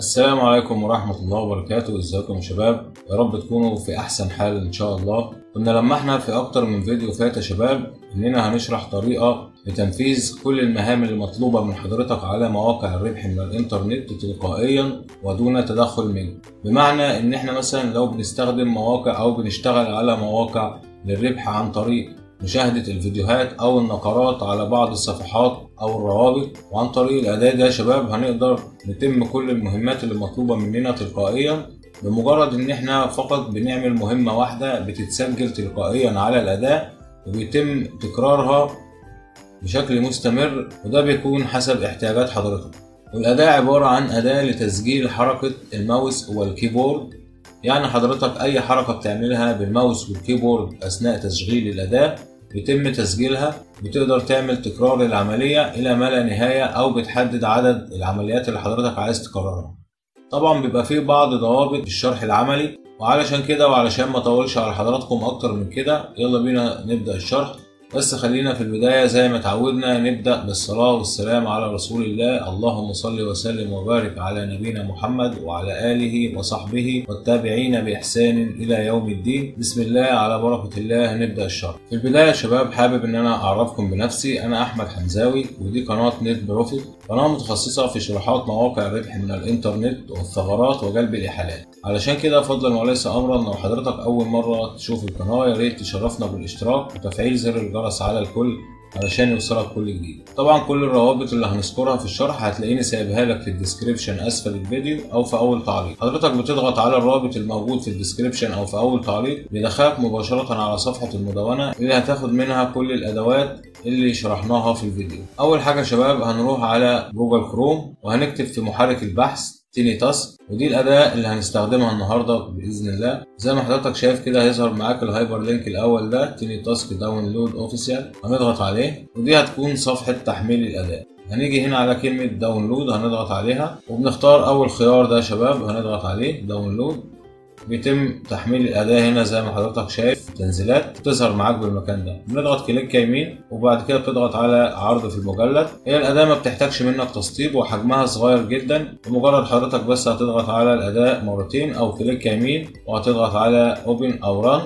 السلام عليكم ورحمة الله وبركاته ازيكم يا شباب يا رب تكونوا في احسن حال ان شاء الله كنا لمحنا في اكتر من فيديو فات يا شباب اننا هنشرح طريقة لتنفيذ كل المهام اللي مطلوبة من حضرتك على مواقع الربح من الانترنت تلقائيا ودون تدخل منك بمعنى ان احنا مثلا لو بنستخدم مواقع او بنشتغل على مواقع للربح عن طريق مشاهدة الفيديوهات أو النقرات على بعض الصفحات أو الروابط وعن طريق الأداة ده يا شباب هنقدر نتم كل المهمات اللي مطلوبة مننا تلقائيا بمجرد إن إحنا فقط بنعمل مهمة واحدة بتتسجل تلقائيا على الأداة وبيتم تكرارها بشكل مستمر وده بيكون حسب احتياجات حضرتك والأداة عبارة عن أداة لتسجيل حركة الماوس والكيبورد يعني حضرتك أي حركة بتعملها بالماوس والكيبورد أثناء تشغيل الأداة بيتم تسجيلها بتقدر تعمل تكرار العملية إلى ما لا نهاية أو بتحدد عدد العمليات اللي حضرتك عايز تكررها طبعا بيبقى فيه بعض ضوابط الشرح العملي وعلشان كده وعلشان ما اطولش على حضراتكم اكتر من كده يلا بينا نبدأ الشرح بس خلينا في البداية زي ما اتعودنا نبدأ بالصلاة والسلام على رسول الله اللهم صل وسلم وبارك على نبينا محمد وعلى آله وصحبه والتابعين بإحسان إلى يوم الدين بسم الله على بركة الله نبدأ الشرح في البداية يا شباب حابب إن أنا أعرفكم بنفسي أنا أحمد حمزاوي ودي قناة نت بروفيت قناة متخصصة في شروحات مواقع الربح من الإنترنت والثغرات وجلب الإحالات علشان كده فضلا وليس أمرا لو حضرتك أول مرة تشوف القناة يا ريت تشرفنا بالاشتراك وتفعيل زر الجرس على الكل علشان يوصلك كل جديد طبعا كل الروابط اللي هنذكرها في الشرح هتلاقيني سايبها لك في الديسكريبشن اسفل الفيديو او في اول تعليق حضرتك بتضغط على الرابط الموجود في الديسكريبشن او في اول تعليق بيدخلك مباشره على صفحه المدونه اللي هتاخد منها كل الادوات اللي شرحناها في الفيديو اول حاجه يا شباب هنروح على جوجل كروم وهنكتب في محرك البحث تيني تاسك ودي الاداه اللي هنستخدمها النهارده باذن الله زي ما حضرتك شايف كده هيظهر معاك الهايبر لينك الاول ده تيني تاسك داونلود اوفيسيال هنضغط عليه ودي هتكون صفحه تحميل الاداه هنيجي هنا على كلمة داونلود هنضغط عليها وبنختار أول خيار ده يا شباب هنضغط عليه داونلود بيتم تحميل الأداة هنا زي ما حضرتك شايف تنزيلات بتظهر معاك بالمكان ده بنضغط كليك يمين وبعد كده بتضغط على عرض في المجلد هي الأداة ما بتحتاجش منك تسطيب وحجمها صغير جدا بمجرد حضرتك بس هتضغط على الأداة مرتين أو كليك يمين وهتضغط على اوبن أو ران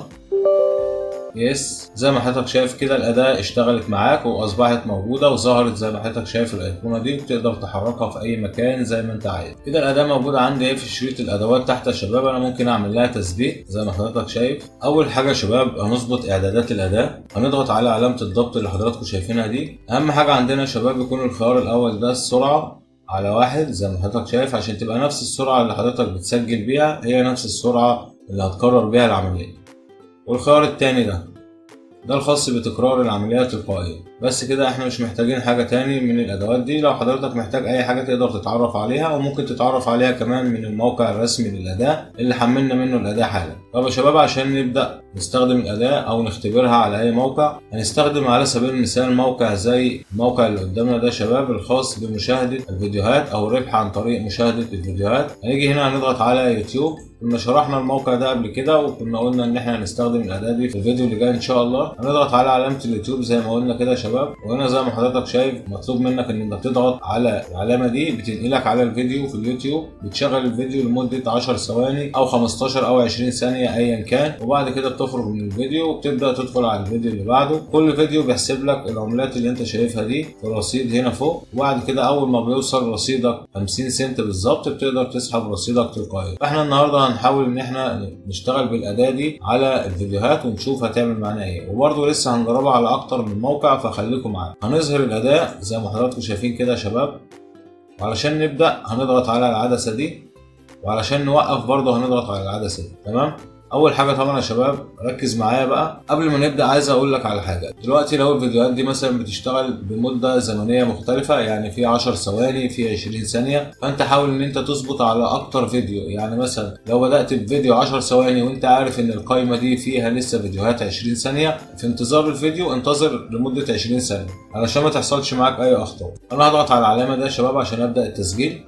يس زي ما حضرتك شايف كده الأداة اشتغلت معاك وأصبحت موجودة وظهرت زي ما حضرتك شايف الأيقونة دي بتقدر تحركها في أي مكان زي ما أنت عايز كده الأداة موجودة عندي اهي في شريط الأدوات تحت يا شباب أنا ممكن أعمل لها تثبيت زي ما حضرتك شايف أول حاجة يا شباب هنظبط إعدادات الأداة هنضغط على علامة الضبط اللي حضراتكم شايفينها دي أهم حاجة عندنا يا شباب يكون الخيار الأول ده السرعة على واحد زي ما حضرتك شايف عشان تبقى نفس السرعة اللي حضرتك بتسجل بيها هي نفس السرعة اللي هتكرر بيها العملية والخيار التاني ده ده الخاص بتكرار العملية التلقائية بس كده احنا مش محتاجين حاجة تاني من الأدوات دي لو حضرتك محتاج أي حاجة تقدر تتعرف عليها وممكن تتعرف عليها كمان من الموقع الرسمي للأداة اللي حملنا منه الأداة حالا طب يا شباب عشان نبدأ نستخدم الأداة أو نختبرها على أي موقع هنستخدم على سبيل المثال موقع زي الموقع اللي قدامنا ده شباب الخاص بمشاهدة الفيديوهات أو الربح عن طريق مشاهدة الفيديوهات هنيجي هنا هنضغط على يوتيوب كنا شرحنا الموقع ده قبل كده وكنا قلنا ان احنا هنستخدم الاداه دي في الفيديو اللي جاي ان شاء الله هنضغط على علامه اليوتيوب زي ما قلنا كده يا شباب وهنا زي ما حضرتك شايف مطلوب منك ان انت تضغط على العلامه دي بتنقلك على الفيديو في اليوتيوب بتشغل الفيديو لمده 10 ثواني او 15 او 20 ثانيه ايا كان وبعد كده بتخرج من الفيديو وبتبدا تدخل على الفيديو اللي بعده كل فيديو بيحسب لك العملات اللي انت شايفها دي في الرصيد هنا فوق وبعد كده اول ما بيوصل رصيدك 50 سنت بالظبط بتقدر تسحب رصيدك تلقائيا فاحنا النهارده هنحاول ان احنا نشتغل بالاداه دي على الفيديوهات ونشوف هتعمل معانا ايه وبرده لسه هنجربها على اكتر من موقع فخليكم معانا هنظهر الاداه زي ما حضراتكم شايفين كده يا شباب وعلشان نبدا هنضغط على العدسه دي وعلشان نوقف برضه هنضغط على العدسه دي تمام اول حاجه طبعا يا شباب ركز معايا بقى قبل ما نبدا عايز اقول لك على حاجه دلوقتي لو الفيديوهات دي مثلا بتشتغل بمده زمنيه مختلفه يعني في 10 ثواني في 20 ثانيه فانت حاول ان انت تظبط على اكتر فيديو يعني مثلا لو بدات بفيديو 10 ثواني وانت عارف ان القائمه دي فيها لسه فيديوهات 20 ثانيه في انتظار الفيديو انتظر لمده 20 ثانيه علشان ما تحصلش معاك اي اخطاء انا هضغط على العلامه ده يا شباب عشان ابدا التسجيل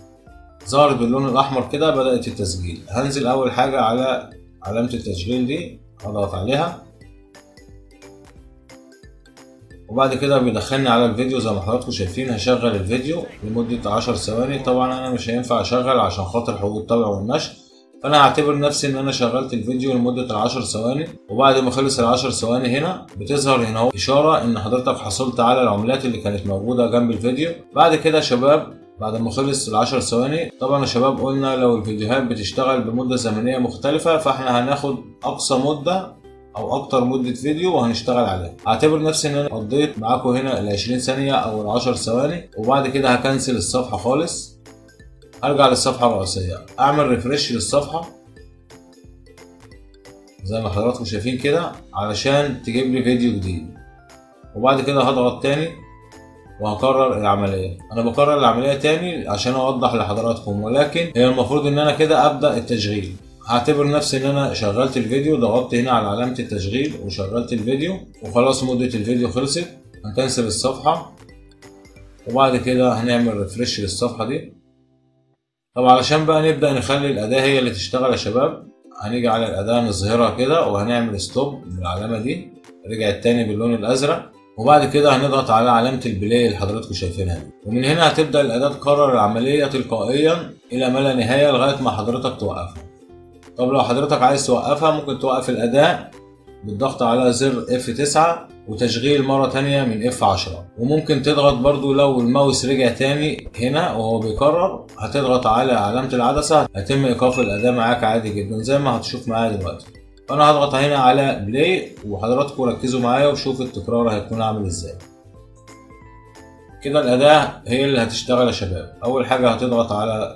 ظهرت باللون الاحمر كده بدات التسجيل هنزل اول حاجه على علامة التشغيل دي هضغط عليها وبعد كده بيدخلني على الفيديو زي ما حضراتكم شايفين هشغل الفيديو لمدة 10 ثواني طبعا انا مش هينفع اشغل عشان خاطر حقوق الطبع والنشر فانا هعتبر نفسي ان انا شغلت الفيديو لمدة العشر ثواني وبعد ما خلص العشر ثواني هنا بتظهر هنا اهو اشارة ان حضرتك حصلت على العملات اللي كانت موجودة جنب الفيديو بعد كده يا شباب بعد ما خلص العشر ثواني طبعا يا شباب قلنا لو الفيديوهات بتشتغل بمدة زمنية مختلفة فاحنا هناخد اقصى مدة او اكتر مدة فيديو وهنشتغل عليها هعتبر نفسي ان انا قضيت معاكم هنا ال 20 ثانية او ال 10 ثواني وبعد كده هكنسل الصفحة خالص ارجع للصفحة الرئيسية اعمل ريفرش للصفحة زي ما حضراتكم شايفين كده علشان تجيب لي فيديو جديد وبعد كده هضغط تاني وهكرر العملية أنا بكرر العملية تاني عشان أوضح لحضراتكم ولكن هي المفروض إن أنا كده أبدأ التشغيل هعتبر نفسي إن أنا شغلت الفيديو ضغطت هنا على علامة التشغيل وشغلت الفيديو وخلاص مدة الفيديو خلصت هنكنسل الصفحة وبعد كده هنعمل ريفرش للصفحة دي طب علشان بقى نبدأ نخلي الأداة هي اللي تشتغل يا شباب هنيجي على الأداة نظهرها كده وهنعمل ستوب بالعلامة دي رجعت تاني باللون الأزرق وبعد كده هنضغط على علامة البلاي اللي حضراتكم شايفينها دي ومن هنا هتبدأ الأداة تكرر العملية تلقائيا إلى ما لا نهاية لغاية ما حضرتك توقفها طب لو حضرتك عايز توقفها ممكن توقف الأداة بالضغط على زر F9 وتشغيل مرة تانية من F10 وممكن تضغط برضو لو الماوس رجع تاني هنا وهو بيكرر هتضغط على علامة العدسة هيتم إيقاف الأداة معاك عادي جدا زي ما هتشوف معايا دلوقتي فأنا هضغط هنا على بلاي وحضراتكم ركزوا معايا وشوفوا التكرار هيكون عامل ازاي كده الأداة هي اللي هتشتغل يا شباب أول حاجة هتضغط على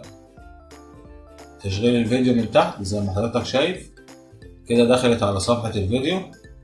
تشغيل الفيديو من تحت زي ما حضرتك شايف كده دخلت على صفحة الفيديو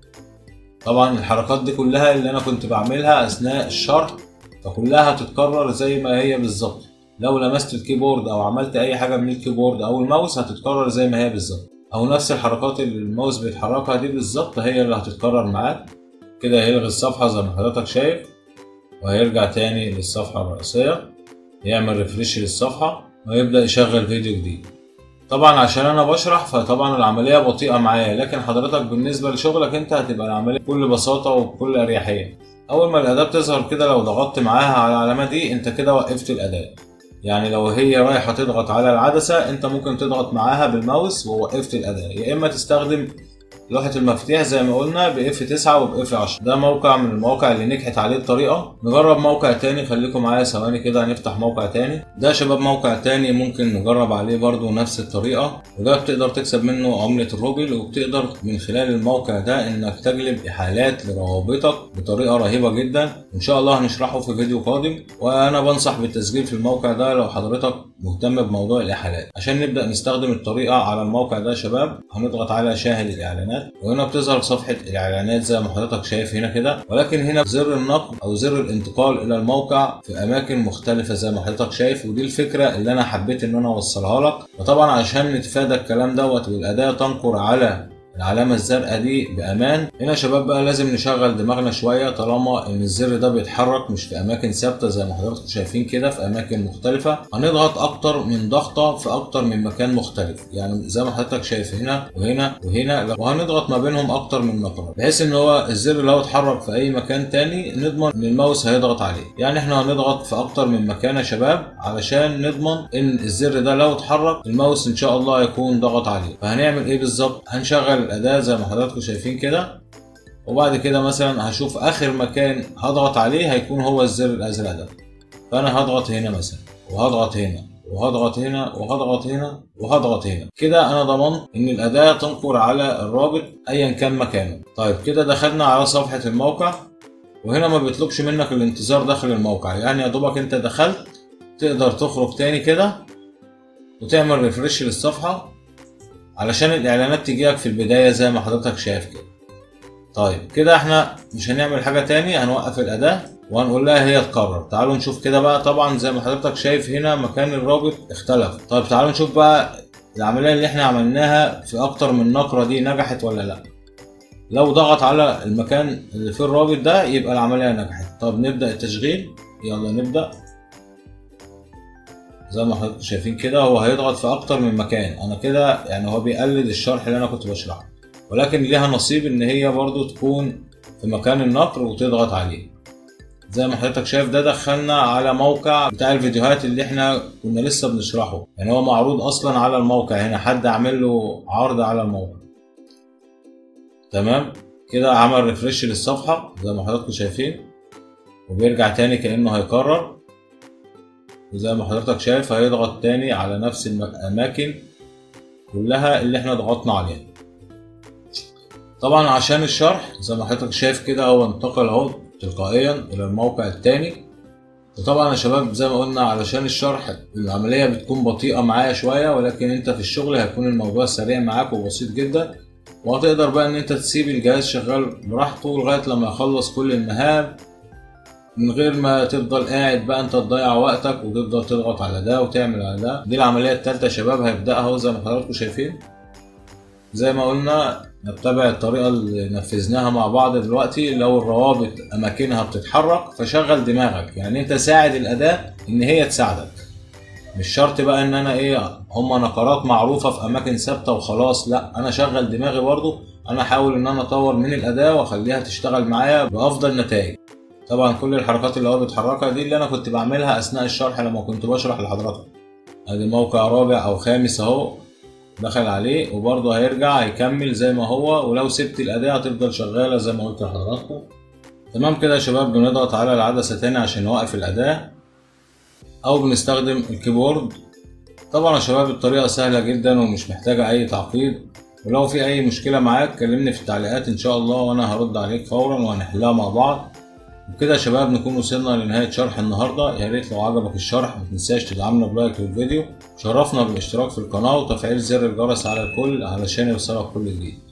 طبعا الحركات دي كلها اللي انا كنت بعملها اثناء الشرح فكلها هتتكرر زي ما هي بالظبط لو لمست الكيبورد او عملت اي حاجه من الكيبورد او الماوس هتتكرر زي ما هي بالظبط او نفس الحركات اللي الماوس بيتحركها دي بالظبط هي اللي هتتكرر معاك كده هيلغي الصفحه زي ما حضرتك شايف وهيرجع تاني للصفحه الرئيسيه يعمل ريفريش للصفحه ويبدا يشغل فيديو جديد طبعا عشان انا بشرح فطبعا العمليه بطيئه معايا لكن حضرتك بالنسبه لشغلك انت هتبقى العمليه بكل بساطه وبكل اريحيه اول ما الاداه بتظهر كده لو ضغطت معاها على العلامه دي انت كده وقفت الاداه يعني لو هي رايحه تضغط على العدسه انت ممكن تضغط معاها بالماوس ووقفت الاداه يا اما تستخدم لوحة المفاتيح زي ما قلنا ب F9 وب F10 ده موقع من المواقع اللي نجحت عليه الطريقة نجرب موقع تاني خليكم معايا ثواني كده هنفتح موقع تاني ده يا شباب موقع تاني ممكن نجرب عليه برضو نفس الطريقة وده بتقدر تكسب منه عملة الروبل وبتقدر من خلال الموقع ده انك تجلب احالات لروابطك بطريقة رهيبة جدا وان شاء الله هنشرحه في فيديو قادم وانا بنصح بالتسجيل في الموقع ده لو حضرتك مهتم بموضوع الاحالات عشان نبدأ نستخدم الطريقة على الموقع ده يا شباب هنضغط على شاهد الاعلانات وهنا بتظهر صفحة الإعلانات زي ما حضرتك شايف هنا كده ولكن هنا زر النقل أو زر الانتقال إلى الموقع في أماكن مختلفة زي ما حضرتك شايف ودي الفكرة اللي أنا حبيت إن أنا أوصلها لك وطبعا عشان نتفادى الكلام دوت والأداة تنقر على العلامة الزرقاء دي بأمان هنا يا شباب بقى لازم نشغل دماغنا شوية طالما إن الزر ده بيتحرك مش في أماكن ثابتة زي ما حضراتكم شايفين كده في أماكن مختلفة هنضغط أكتر من ضغطة في أكتر من مكان مختلف يعني زي ما حضرتك شايف هنا وهنا وهنا وهنضغط ما بينهم أكتر من نقرة بحيث إن هو الزر لو اتحرك في أي مكان تاني نضمن إن الماوس هيضغط عليه يعني إحنا هنضغط في أكتر من مكان يا شباب علشان نضمن إن الزر ده لو اتحرك الماوس إن شاء الله هيكون ضغط عليه فهنعمل إيه بالظبط هنشغل الأداة زي ما حضراتكم شايفين كده وبعد كده مثلا هشوف اخر مكان هضغط عليه هيكون هو الزر الازرق ده فانا هضغط هنا مثلا وهضغط هنا وهضغط هنا وهضغط هنا وهضغط هنا كده انا ضمنت ان الاداة تنقر على الرابط ايا كان مكانه طيب كده دخلنا على صفحة الموقع وهنا ما بيطلبش منك الانتظار داخل الموقع يعني يا دوبك انت دخلت تقدر تخرج تاني كده وتعمل ريفرش للصفحة علشان الاعلانات تجيلك في البدايه زي ما حضرتك شايف كده طيب كده احنا مش هنعمل حاجه تاني هنوقف الاداه وهنقول لها هي تكرر تعالوا نشوف كده بقى طبعا زي ما حضرتك شايف هنا مكان الرابط اختلف طيب تعالوا نشوف بقى العمليه اللي احنا عملناها في اكتر من نقره دي نجحت ولا لا لو ضغط على المكان اللي فيه الرابط ده يبقى العمليه نجحت طب نبدا التشغيل يلا نبدا زي ما حضراتكم شايفين كده هو هيضغط في اكتر من مكان انا كده يعني هو بيقلد الشرح اللي انا كنت بشرحه ولكن ليها نصيب ان هي برضو تكون في مكان النقر وتضغط عليه زي ما حضرتك شايف ده دخلنا على موقع بتاع الفيديوهات اللي احنا كنا لسه بنشرحه يعني هو معروض اصلا على الموقع هنا حد عامل له عرض على الموقع تمام كده عمل ريفرش للصفحة زي ما حضراتكم شايفين وبيرجع تاني كأنه هيكرر وزي ما حضرتك شايف هيضغط تاني على نفس الأماكن كلها اللي احنا ضغطنا عليها طبعا عشان الشرح زي ما حضرتك شايف كده هو انتقل اهو تلقائيا الى الموقع التاني وطبعا يا شباب زي ما قلنا علشان الشرح العملية بتكون بطيئة معايا شوية ولكن انت في الشغل هيكون الموضوع سريع معاك وبسيط جدا وهتقدر بقى ان انت تسيب الجهاز شغال براحته لغاية لما يخلص كل المهام من غير ما تفضل قاعد بقى انت تضيع وقتك وتفضل تضغط على ده وتعمل على ده دي العملية التالتة يا شباب هيبدأها اهو زي ما حضراتكم شايفين زي ما قلنا نتبع الطريقة اللي نفذناها مع بعض دلوقتي لو الروابط أماكنها بتتحرك فشغل دماغك يعني أنت ساعد الأداة إن هي تساعدك مش شرط بقى إن أنا إيه هما نقرات معروفة في أماكن ثابتة وخلاص لا أنا شغل دماغي برضو أنا أحاول إن أنا أطور من الأداة وأخليها تشتغل معايا بأفضل نتائج طبعا كل الحركات اللي هو بيتحركها دي اللي أنا كنت بعملها أثناء الشرح لما كنت بشرح لحضراتكم ادي موقع رابع او خامس اهو دخل عليه وبرضه هيرجع هيكمل زي ما هو ولو سبت الأداة هتفضل شغالة زي ما قلت لحضراتكم تمام كده يا شباب بنضغط على العدسة تاني عشان نوقف الأداة أو بنستخدم الكيبورد طبعا يا شباب الطريقة سهلة جدا ومش محتاجة أي تعقيد ولو في أي مشكلة معاك كلمني في التعليقات إن شاء الله وأنا هرد عليك فورا وهنحلها مع بعض وبكده يا شباب نكون وصلنا لنهاية شرح النهاردة يا ريت لو عجبك الشرح ما تنساش تدعمنا بلايك للفيديو شرفنا بالاشتراك في القناة وتفعيل زر الجرس على الكل علشان يوصلك كل جديد